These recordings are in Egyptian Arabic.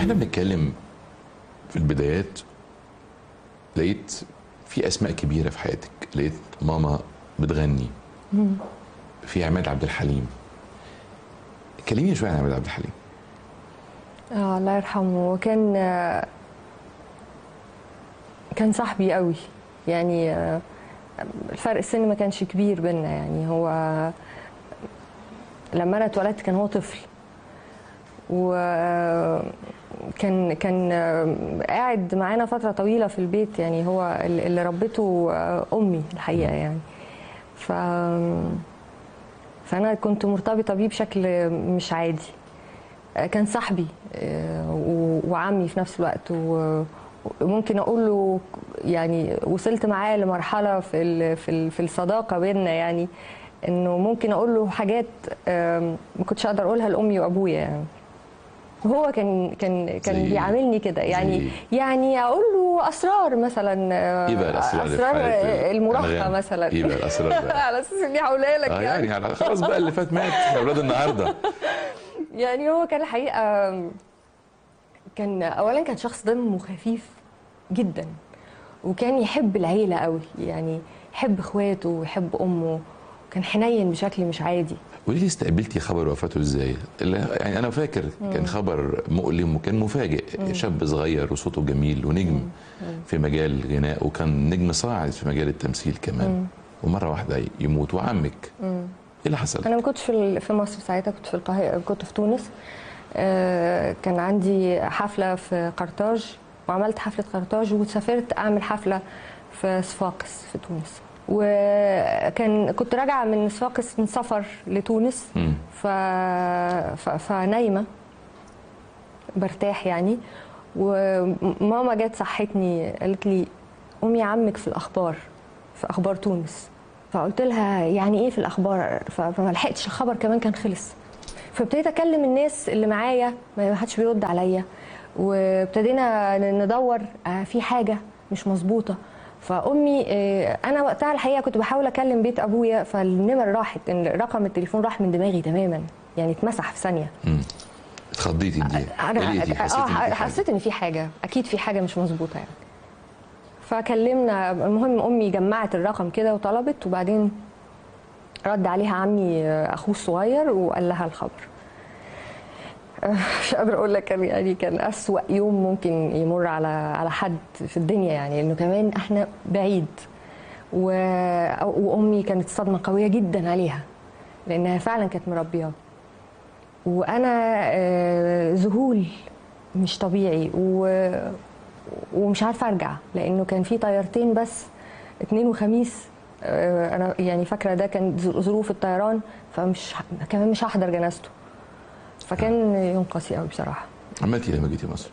واحنا بنتكلم في البدايات لقيت في اسماء كبيره في حياتك لقيت ماما بتغني في عماد عبد الحليم كلميني شويه عن عماد عبد الحليم اه الله يرحمه كان آه، كان صاحبي قوي يعني آه، الفرق السن ما كانش كبير بينا يعني هو لما انا اتولدت كان هو طفل وكان كان آه، قاعد معانا فتره طويله في البيت يعني هو اللي ربته آه، امي الحقيقه يعني ف فانا كنت مرتبطه بيه بشكل مش عادي كان صاحبي آه، و- وعمي في نفس الوقت و- وممكن اقول له يعني وصلت معاه لمرحله في ال- في ال- في الصداقه بيننا يعني انه ممكن اقول له حاجات آم، ما كنتش اقدر اقولها لامي وابويا يعني وهو كان كان كان زي- بيعاملني كده يعني زي- يعني اقول له اسرار مثلا آه، ايه بقى الاسرار اللي في اسرار حياة المراهقه الأنغام؟ مثلا ايه بقى الاسرار بقى على اساس اني هقولها لك اه يعني على- خلاص بقى اللي فات مات يا اولاد النهارده يعني هو كان الحقيقة كان أولا كان شخص دمه خفيف جدا وكان يحب العيلة قوي يعني يحب إخواته ويحب أمه كان حنين بشكل مش عادي قولي لي استقبلتي خبر وفاته ازاي؟ لا، يعني انا فاكر كان خبر مؤلم وكان مفاجئ شاب صغير وصوته جميل ونجم في مجال الغناء وكان نجم صاعد في مجال التمثيل كمان ومره واحده يموت وعمك ايه اللي حصل؟ أنا ما كنتش في ال- في مصر ساعتها كنت في القاهرة كنت في تونس آه، كان عندي حفلة في قرطاج وعملت حفلة قرطاج وسافرت أعمل حفلة في صفاقس في تونس وكان كنت راجعة من صفاقس من سفر لتونس مم. ف... ف... فنايمة برتاح يعني وماما جت صحتني قالت لي قومي عمك في الأخبار في أخبار تونس فقلت لها يعني إيه في الأخبار ف- فما لحقتش الخبر كمان كان خلص فابتديت أكلم الناس اللي معايا ما حدش بيرد عليا وابتدينا ندور آه، في حاجة مش مظبوطة فامي آه، انا وقتها الحقيقه كنت بحاول اكلم بيت ابويا فالنمر راحت إن رقم التليفون راح من دماغي تماما يعني اتمسح في ثانيه مم. اتخضيتي انت انا قلقتي حسيتي إن في اه حاجة. حسيت ان في حاجه اكيد في حاجه مش مظبوطه يعني فكلمنا المهم امي جمعت الرقم كده وطلبت وبعدين رد عليها عمي آه، اخوه الصغير وقال لها الخبر آه، مش قادره اقول لك كان يعني كان اسوأ يوم ممكن يمر على على حد في الدنيا يعني لانه كمان احنا بعيد و... وامي كانت صدمه قويه جدا عليها لانها فعلا كانت مربياه وانا آه، ذهول مش طبيعي و... ومش عارفه ارجع لانه كان في طيارتين بس اثنين وخميس آه، انا يعني فاكره ده كان ظ- ظروف الطيران فمش ه- كمان مش هحضر جنازته فكان يوم قاسي قوي بصراحه عملتي إيه لما جيتي مصر؟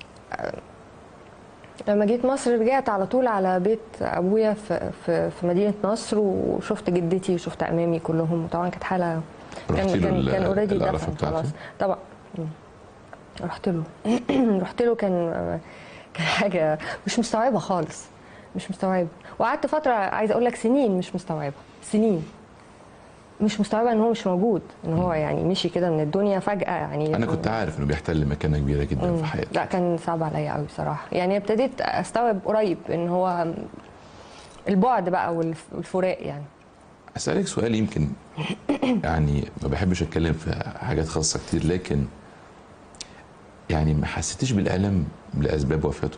لما جيت مصر رجعت على طول على بيت ابويا في في, في مدينه نصر وشفت جدتي وشفت عمامي كلهم وطبعا كانت حاله رحتي له كان ال- كان اوريدي العرفة دفن بتاعته؟ خلاص طبعا مم. رحت له رحت له كان كان حاجه مش مستوعبه خالص مش مستوعبه وقعدت فتره عايزه اقول لك سنين مش مستوعبه سنين مش مستوعبه ان هو مش موجود ان هو يعني مشي كده من الدنيا فجاه يعني انا كنت عارف انه بيحتل مكانه كبيره جدا في حياتي لا كان صعب عليا قوي بصراحه يعني ابتديت استوعب قريب ان هو البعد بقى والف- والفراق يعني اسالك سؤال يمكن يعني ما بحبش اتكلم في حاجات خاصه كتير لكن يعني ما حسيتيش بالالم لاسباب وفاته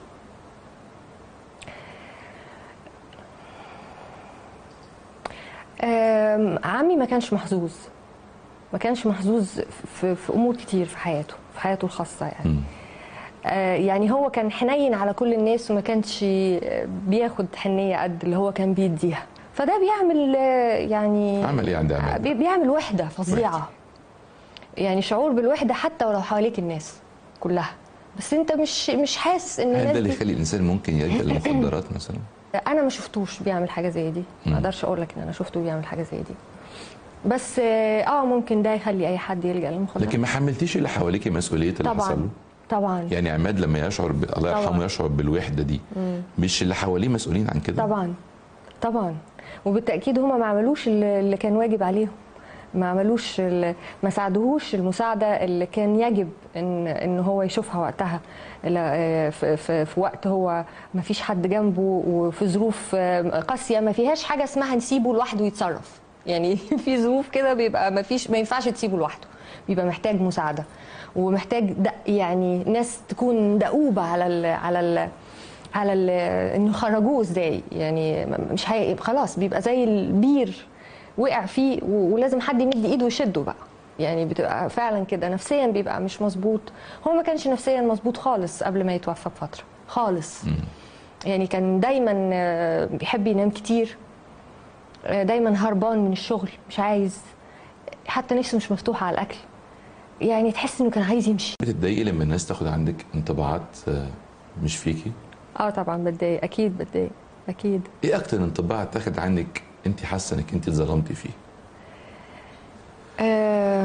أم، عمي ما كانش محظوظ ما كانش محظوظ في, في امور كتير في حياته في حياته الخاصه يعني مم. آه، يعني هو كان حنين على كل الناس وما كانش آه، بياخد حنيه قد اللي هو كان بيديها فده بيعمل آه، يعني عمل ايه عند عماد؟ بي- بيعمل وحده فظيعه يعني شعور بالوحده حتى ولو حواليك الناس كلها بس انت مش مش حاسس ان هل الناس ده اللي دي يخلي الانسان ممكن يلجا للمخدرات مثلا؟ انا ما شفتوش بيعمل حاجه زي دي مم. ما اقدرش اقول لك ان انا شفته بيعمل حاجه زي دي بس اه آه، ممكن ده يخلي اي حد يلجا للمخدرات لكن ما حملتيش اللي حواليك مسؤوليه اللي حصل طبعا له؟ طبعا يعني عماد لما يشعر ب... الله طبعاً. يرحمه يشعر بالوحده دي مش اللي حواليه مسؤولين عن كده؟ طبعا طبعا وبالتاكيد هما ما عملوش اللي اللي كان واجب عليهم ما عملوش ال- ما ساعدوهوش المساعده اللي كان يجب ان ان هو يشوفها وقتها لا- في, في, في وقت هو ما فيش حد جنبه وفي ظروف قاسيه ما فيهاش حاجه اسمها نسيبه لوحده يتصرف يعني في ظروف كده بيبقى ما فيش ما ينفعش تسيبه لوحده بيبقى محتاج مساعده ومحتاج دق يعني ناس تكون دؤوبه على ال على ال على ال انه يخرجوه ازاي يعني مش هي خلاص بيبقى زي البير وقع فيه و- ولازم حد يمد ايده ويشده بقى يعني بتبقى فعلا كده نفسيا بيبقى مش مظبوط هو ما كانش نفسيا مظبوط خالص قبل ما يتوفى بفتره خالص يعني كان دايما آه، بيحب ينام كتير آه، دايما هربان من الشغل مش عايز حتى نفسه مش مفتوحه على الاكل يعني تحس انه كان عايز يمشي بتتضايقي لما الناس تاخد عندك انطباعات آه، مش فيكي اه طبعا بتضايق اكيد بتضايق اكيد ايه اكتر انطباع تاخد عنك انت حاسه انك انت اتظلمتي فيه آه،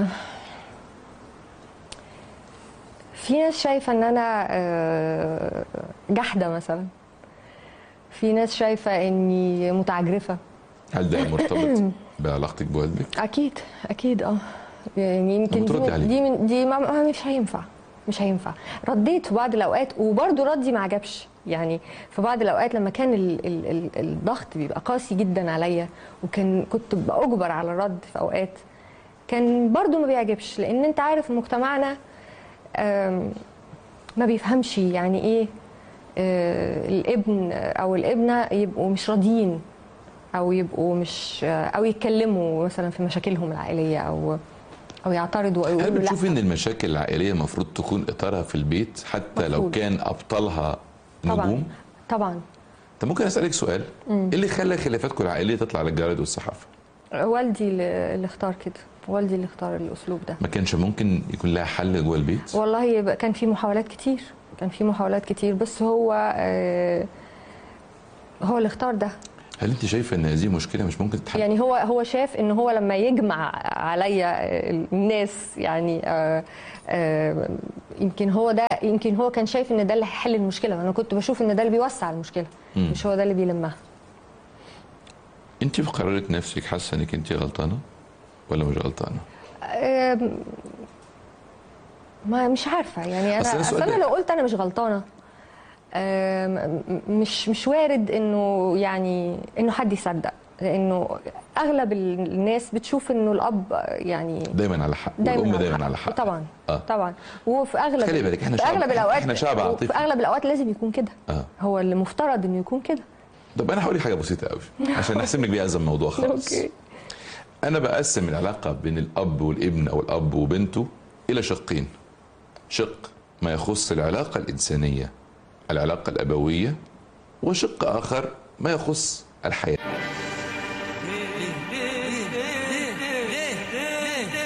في ناس شايفة ان انا آه، جحدة مثلا في ناس شايفة اني متعجرفة هل ده مرتبط بعلاقتك بوالدك اكيد اكيد اه يعني يمكن طب دي بتردي عليه؟ من دي, من دي ما ما- مش هينفع مش هينفع رديت في بعض الاوقات وبرضه ردي ما عجبش يعني في بعض الاوقات لما كان ال ال ال الضغط بيبقى قاسي جدا عليا وكان كنت باجبر على الرد في اوقات كان برضه ما بيعجبش لان انت عارف مجتمعنا آم، ما بيفهمش يعني ايه آه، الابن او الابنه يبقوا مش راضيين او يبقوا مش او يتكلموا مثلا في مشاكلهم العائليه او او يعترضوا او هل يقولوا بتشوفي لا ان المشاكل العائليه المفروض تكون اطارها في البيت حتى لو مفروض. كان ابطالها طبعا نجوم طبعا طب ممكن اسالك سؤال ايه اللي خلى خلافاتكم العائليه تطلع للجرايد والصحافه والدي اللي اللي اختار كده والدي اللي اختار الاسلوب ده ما كانش ممكن يكون لها حل جوه البيت والله يبقى كان في محاولات كتير كان في محاولات كتير بس هو آه، هو اللي اختار ده هل انت شايفه ان هذه مشكله مش ممكن تتحل يعني هو هو شاف ان هو لما يجمع عليا الناس يعني آه، آه، يمكن هو ده يمكن هو كان شايف ان ده اللي هيحل المشكله وانا كنت بشوف ان ده اللي بيوسع المشكله مم. مش هو ده اللي بيلمها انت في قرارة نفسك حاسه انك انت غلطانه ولا مش غلطانه آم، ما مش عارفه يعني أصل انا أنا اصل السؤال انا ده- لو قلت انا مش غلطانه آم، م- مش مش وارد انه يعني انه حد يصدق لانه اغلب الناس بتشوف انه الاب يعني دايما على حق دايما والام على دايما حق. على حق طبعا آه. طبعا وفي اغلب خلي بالك، إحنا في شعب- اغلب الاوقات إحنا شعب عاطفي. في اغلب الاوقات لازم يكون كده اه هو اللي مفترض انه يكون كده طب انا هقول لك حاجه بسيطه قوي عشان نحسم لك بيها هذا الموضوع خالص اوكي انا بقسم العلاقه بين الاب والابن او الاب وبنته الى شقين شق ما يخص العلاقه الانسانيه العلاقه الابويه وشق اخر ما يخص الحياه